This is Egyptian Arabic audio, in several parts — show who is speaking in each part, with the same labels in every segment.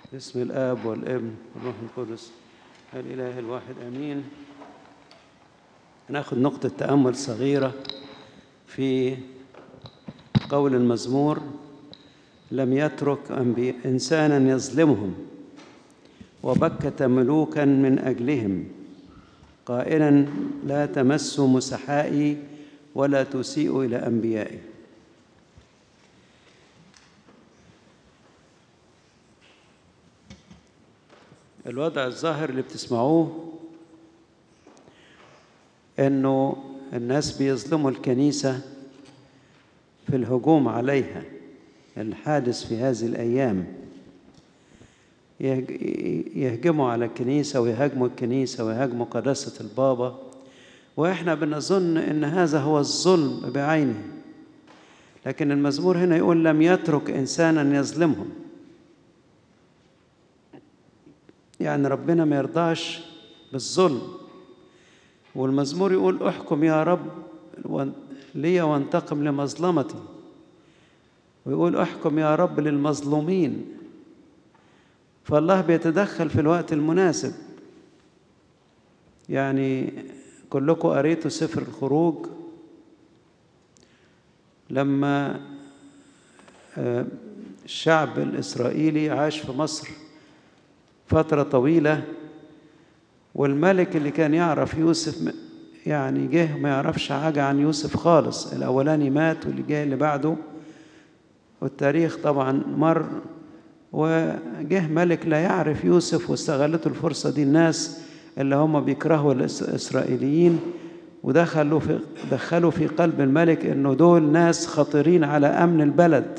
Speaker 1: باسم الآب والابن والروح القدس الإله الواحد آمين هناخد نقطة تأمل صغيرة في قول المزمور لم يترك أنبي... إنسانا يظلمهم وبكت ملوكا من أجلهم قائلا لا تمسوا مسحائي ولا تسيئوا إلى أنبيائي الوضع الظاهر اللي بتسمعوه انه الناس بيظلموا الكنيسه في الهجوم عليها الحادث في هذه الايام يهجموا على الكنيسه ويهاجموا الكنيسه ويهاجموا قداسه البابا واحنا بنظن ان هذا هو الظلم بعينه لكن المزمور هنا يقول لم يترك انسانا يظلمهم يعني ربنا ما يرضاش بالظلم والمزمور يقول احكم يا رب لي وانتقم لمظلمتي ويقول احكم يا رب للمظلومين فالله بيتدخل في الوقت المناسب يعني كلكم قريتوا سفر الخروج لما الشعب الإسرائيلي عاش في مصر فترة طويلة والملك اللي كان يعرف يوسف يعني جه ما يعرفش حاجة عن يوسف خالص الأولاني مات واللي جه اللي بعده والتاريخ طبعا مر وجه ملك لا يعرف يوسف واستغلته الفرصة دي الناس اللي هم بيكرهوا الإسرائيليين ودخلوا في دخلوا في قلب الملك إنه دول ناس خطيرين على أمن البلد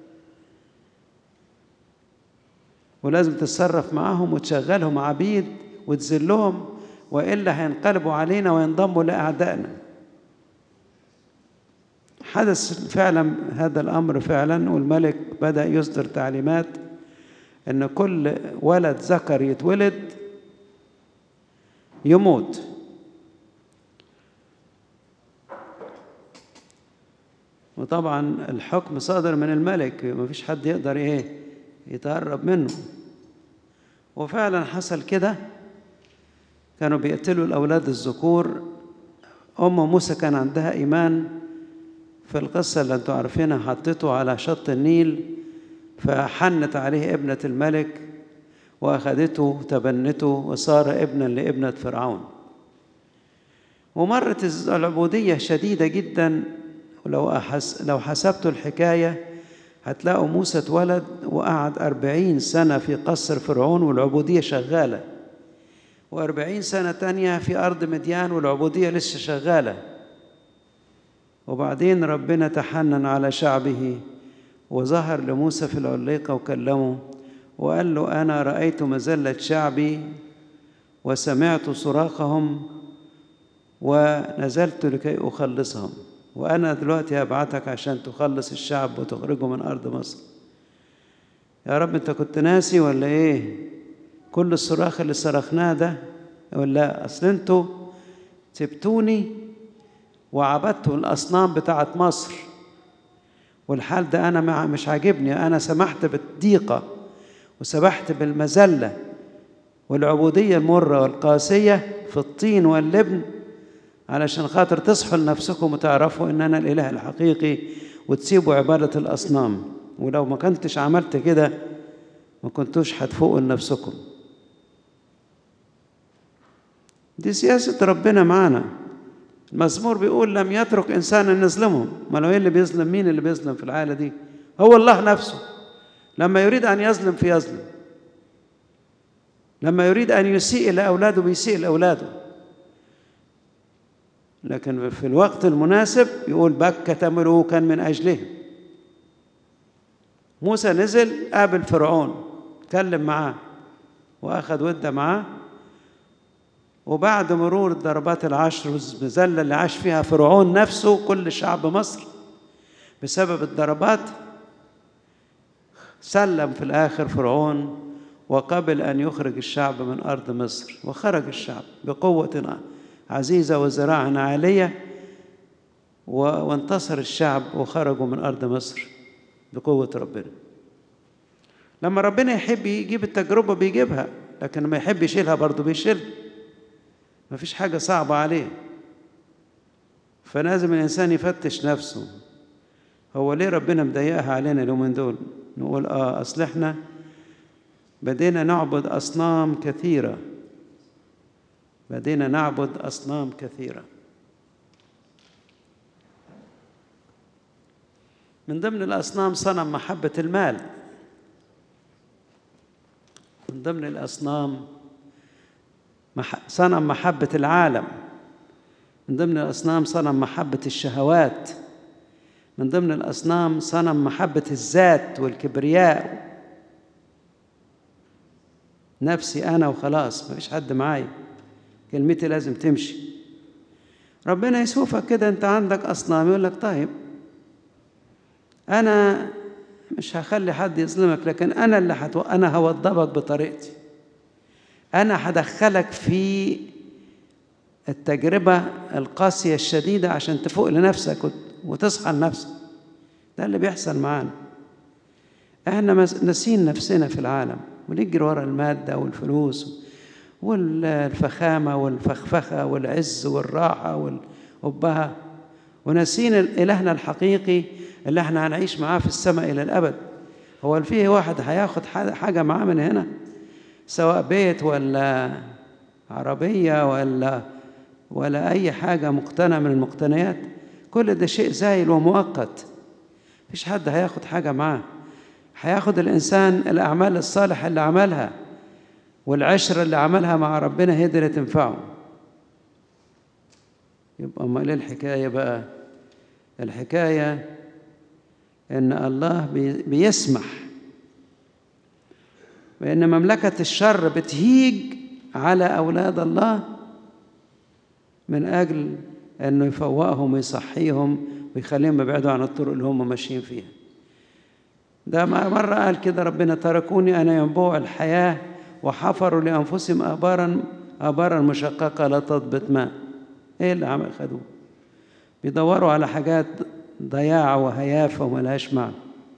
Speaker 1: ولازم تتصرف معاهم وتشغلهم عبيد وتذلهم والا هينقلبوا علينا وينضموا لاعدائنا حدث فعلا هذا الامر فعلا والملك بدا يصدر تعليمات ان كل ولد ذكر يتولد يموت وطبعا الحكم صادر من الملك ما فيش حد يقدر ايه يتقرب منه وفعلا حصل كده كانوا بيقتلوا الأولاد الذكور أم موسى كان عندها إيمان في القصة اللي أنتوا عارفينها حطته على شط النيل فحنت عليه ابنة الملك وأخذته تبنته وصار ابنا لابنة فرعون ومرت العبودية شديدة جدا ولو أحس لو حسبتوا الحكاية هتلاقوا موسى اتولد وقعد أربعين سنة في قصر فرعون والعبودية شغالة وأربعين سنة تانية في أرض مديان والعبودية لسه شغالة وبعدين ربنا تحنن على شعبه وظهر لموسى في العليقة وكلمه وقال له أنا رأيت مذلة شعبي وسمعت صراخهم ونزلت لكي أخلصهم وأنا دلوقتي هبعتك عشان تخلص الشعب وتخرجه من أرض مصر يا رب أنت كنت ناسي ولا إيه كل الصراخ اللي صرخناه ده ولا أصل أنتوا سبتوني وعبدتوا الأصنام بتاعت مصر والحال ده أنا مع مش عاجبني أنا سمحت بالضيقة وسمحت بالمذلة والعبودية المرة والقاسية في الطين واللبن علشان خاطر تصحوا لنفسكم وتعرفوا ان انا الاله الحقيقي وتسيبوا عباده الاصنام ولو ما كنتش عملت كده ما كنتوش هتفوقوا لنفسكم دي سياسة ربنا معانا المزمور بيقول لم يترك إنسانا يظلمهم ما لو إيه اللي بيظلم مين اللي بيظلم في العالة دي هو الله نفسه لما يريد أن يظلم فيظلم لما يريد أن يسيء إلى أولاده بيسيء لأولاده لكن في الوقت المناسب يقول بكت ملوكا من أجلهم موسى نزل قابل فرعون اتكلم معاه وأخذ ودة معاه وبعد مرور الضربات العشر والمذلة اللي عاش فيها فرعون نفسه كل شعب مصر بسبب الضربات سلم في الآخر فرعون وقبل أن يخرج الشعب من أرض مصر وخرج الشعب بقوة عزيزة وزراعة عالية وانتصر الشعب وخرجوا من أرض مصر بقوة ربنا لما ربنا يحب يجيب التجربة بيجيبها لكن لما يحب يشيلها برضه بيشيلها مفيش حاجة صعبة عليه فلازم الإنسان يفتش نفسه هو ليه ربنا مضيقها علينا اليومين دول نقول اه اصل احنا بدينا نعبد اصنام كثيره بدينا نعبد اصنام كثيره من ضمن الاصنام صنم محبه المال من ضمن الاصنام صنم محبه العالم من ضمن الاصنام صنم محبه الشهوات من ضمن الأصنام صنم محبة الذات والكبرياء نفسي أنا وخلاص مفيش حد معايا كلمتي لازم تمشي ربنا يشوفك كده أنت عندك أصنام يقول لك طيب أنا مش هخلي حد يظلمك لكن أنا اللي حتو... أنا هوضبك بطريقتي أنا هدخلك في التجربة القاسية الشديدة عشان تفوق لنفسك وتصحى لنفسك ده اللي بيحصل معانا احنا ناسين نفسنا في العالم ونجري ورا المادة والفلوس والفخامة والفخفخة والعز والراحة والأبهة وناسين إلهنا الحقيقي اللي احنا هنعيش معاه في السماء إلى الأبد هو فيه واحد هياخد حاجة معاه من هنا سواء بيت ولا عربية ولا ولا أي حاجة مقتنى من المقتنيات كل ده شيء زايل ومؤقت مفيش حد هياخد حاجة معاه هياخد الإنسان الأعمال الصالحة اللي عملها والعشرة اللي عملها مع ربنا هي دي اللي تنفعه يبقى أمال إيه الحكاية بقى الحكاية إن الله بيسمح بأن مملكة الشر بتهيج على أولاد الله من أجل انه يفوقهم ويصحيهم ويخليهم يبعدوا عن الطرق اللي هم ماشيين فيها ده مرة قال كده ربنا تركوني أنا ينبوع الحياة وحفروا لأنفسهم آبارا آبارا مشققة لا تضبط ماء إيه اللي عمل خدوه بيدوروا على حاجات ضياع وهيافة وملهاش معنى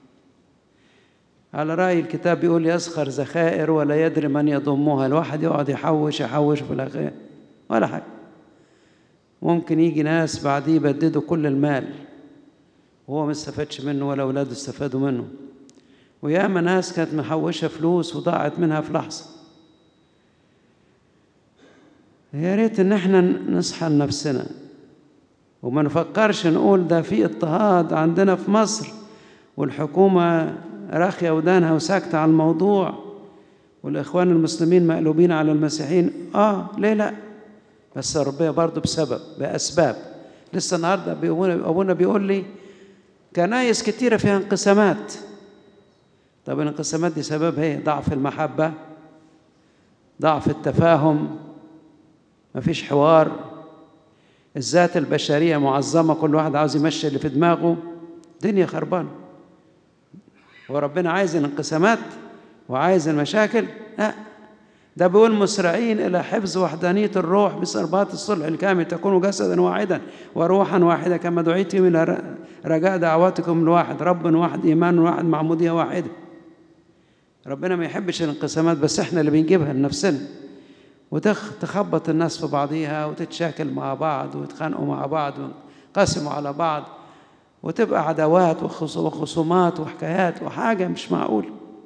Speaker 1: على رأي الكتاب بيقول يسخر ذخائر ولا يدري من يضمها الواحد يقعد يحوش يحوش في الأخير ولا حاجة ممكن يجي ناس بعديه يبددوا كل المال وهو ما استفادش منه ولا أولاده استفادوا منه وياما ناس كانت محوشة فلوس وضاعت منها في لحظة يا ريت إن احنا نصحى لنفسنا وما نفكرش نقول ده في اضطهاد عندنا في مصر والحكومة راخية ودانها وساكتة على الموضوع والإخوان المسلمين مقلوبين على المسيحيين آه ليه لأ بس ربنا برضه بسبب بأسباب لسه النهارده أبونا بيقول لي كنايس كتيرة فيها انقسامات طب الانقسامات دي سببها ايه؟ ضعف المحبة ضعف التفاهم مفيش حوار الذات البشرية معظمة كل واحد عاوز يمشي اللي في دماغه دنيا خربانة وربنا عايز الانقسامات وعايز المشاكل لا ده بيقول مسرعين إلى حفظ وحدانية الروح بسربات الصلح الكامل تكونوا جسدا واحدا وروحا واحدة كما دعيتم إلى رجاء دعواتكم الواحد رب واحد إيمان واحد معمودية واحدة ربنا ما يحبش الانقسامات بس احنا اللي بنجيبها لنفسنا وتخبط الناس في بعضيها وتتشاكل مع بعض ويتخانقوا مع بعض وينقسموا على بعض وتبقى عداوات وخصومات وحكايات وحاجة مش معقول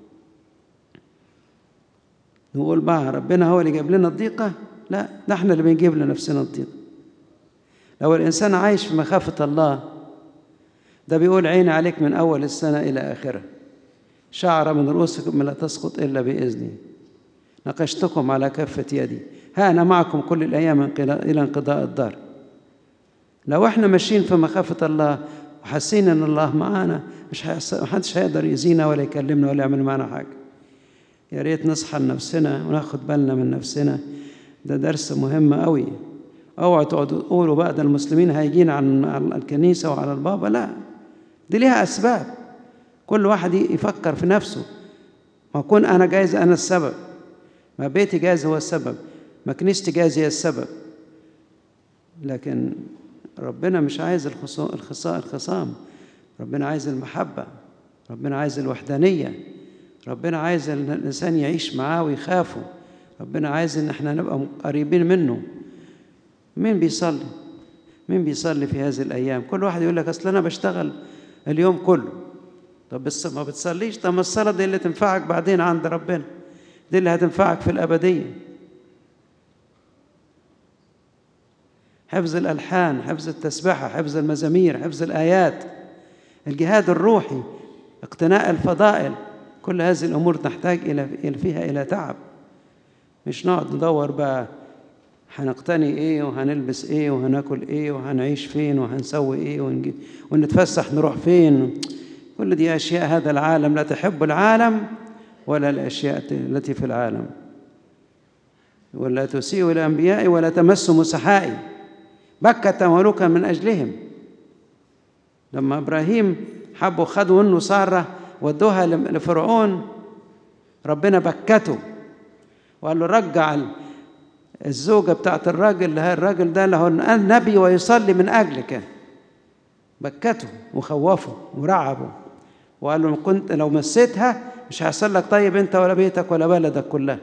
Speaker 1: نقول بقى ربنا هو اللي جاب لنا الضيقة لا ده احنا اللي بنجيب لنفسنا الضيقة لو الإنسان عايش في مخافة الله ده بيقول عيني عليك من أول السنة إلى آخرها شعر من رؤوسكم لا تسقط إلا بإذني نقشتكم على كفة يدي ها أنا معكم كل الأيام إلى انقضاء الدار لو احنا ماشيين في مخافة الله وحاسين ان الله معانا مش محدش هيقدر يزينا ولا يكلمنا ولا يعمل معنا حاجه يا ريت نصحى لنفسنا وناخد بالنا من نفسنا ده درس مهم قوي اوعوا تقعدوا تقولوا بقى ده المسلمين هيجين عن الكنيسه وعلى البابا لا دي ليها اسباب كل واحد يفكر في نفسه ما اكون انا جايز انا السبب ما بيتي جايز هو السبب ما كنيستي جايز هي السبب لكن ربنا مش عايز الخصام ربنا عايز المحبة ربنا عايز الوحدانية ربنا عايز ان الانسان يعيش معاه ويخافه ربنا عايز ان احنا نبقى قريبين منه مين بيصلي مين بيصلي في هذه الايام كل واحد يقول لك اصل انا بشتغل اليوم كله طب بس ما بتصليش طب ما الصلاه دي اللي تنفعك بعدين عند ربنا دي اللي هتنفعك في الابديه حفظ الالحان حفظ التسبحه حفظ المزامير حفظ الايات الجهاد الروحي اقتناء الفضائل كل هذه الامور تحتاج الى فيها الى تعب مش نقعد ندور بقى هنقتني ايه وهنلبس ايه وهناكل ايه وهنعيش فين وهنسوي ايه ونجي ونتفسح نروح فين كل دي اشياء هذا العالم لا تحب العالم ولا الاشياء التي في العالم ولا تسيء الانبياء ولا تمس مسحائي بكت ملوكا من اجلهم لما ابراهيم حبوا خدوا منه ساره ودوها لفرعون ربنا بكته وقال له رجع الزوجة بتاعت الراجل اللي هي الراجل ده له النبي ويصلي من أجلك بكته وخوفه ورعبه وقال له كنت لو مسيتها مش هيحصل لك طيب انت ولا بيتك ولا بلدك كلها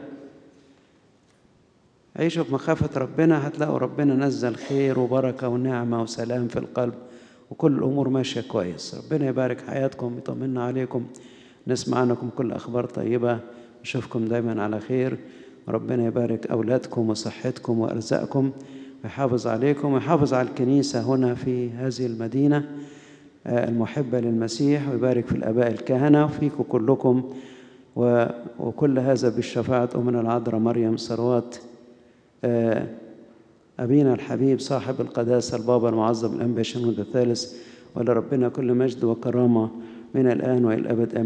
Speaker 1: عيشوا بمخافة ربنا هتلاقوا ربنا نزل خير وبركة ونعمة وسلام في القلب وكل الأمور ماشية كويس ربنا يبارك حياتكم يطمنا عليكم نسمع عنكم كل أخبار طيبة نشوفكم دايما على خير ربنا يبارك أولادكم وصحتكم وأرزاقكم ويحافظ عليكم ويحافظ على الكنيسة هنا في هذه المدينة المحبة للمسيح ويبارك في الآباء الكهنة وفيكم كلكم وكل هذا بالشفاعة أمنا العذراء مريم ثروات أبينا الحبيب صاحب القداسة البابا المعظم الأنبا شنود الثالث ولربنا كل مجد وكرامة من الآن وإلى الأبد